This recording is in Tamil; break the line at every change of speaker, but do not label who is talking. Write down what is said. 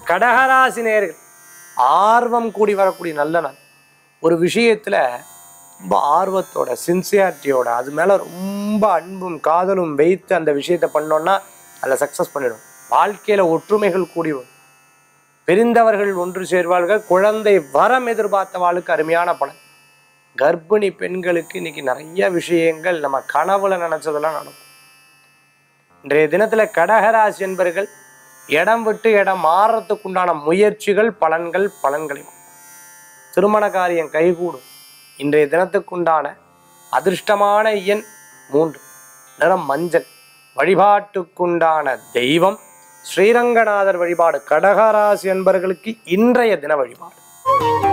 கடகராசி நேயர்கள் ஆர்வம் கூடி வரக்கூடிய நல்ல நாள் ஒரு விஷயத்துல ரொம்ப ஆர்வத்தோட சின்சியாரிட்டியோட அது மேல ரொம்ப அன்பும் காதலும் வைத்து அந்த விஷயத்தை பண்ணோம்னா அதில் சக்ஸஸ் பண்ணிடும் வாழ்க்கையில ஒற்றுமைகள் கூடி வரும் பிரிந்தவர்கள் ஒன்று சேர்வார்கள் குழந்தை வரம் எதிர்பார்த்தவாளுக்கு அருமையான பலன் கர்ப்பிணி பெண்களுக்கு இன்னைக்கு நிறைய விஷயங்கள் நம்ம கனவுல நினைச்சதெல்லாம் நடக்கும் இன்றைய தினத்துல கடகராசி என்பர்கள் இடம் விட்டு இடம் மாறுறதுக்குண்டான முயற்சிகள் பலன்கள் பலன்களை கொடுக்கும். திருமண காரியம் கைகூடும் இன்றைய தினத்துக்குண்டான அதிர்ஷ்டமான எண் மூன்று நிறம் மஞ்சள் வழிபாட்டுக்குண்டான தெய்வம் ஸ்ரீரங்கநாதர் வழிபாடு கடகராசி என்பர்களுக்கு இன்றைய தின வழிபாடு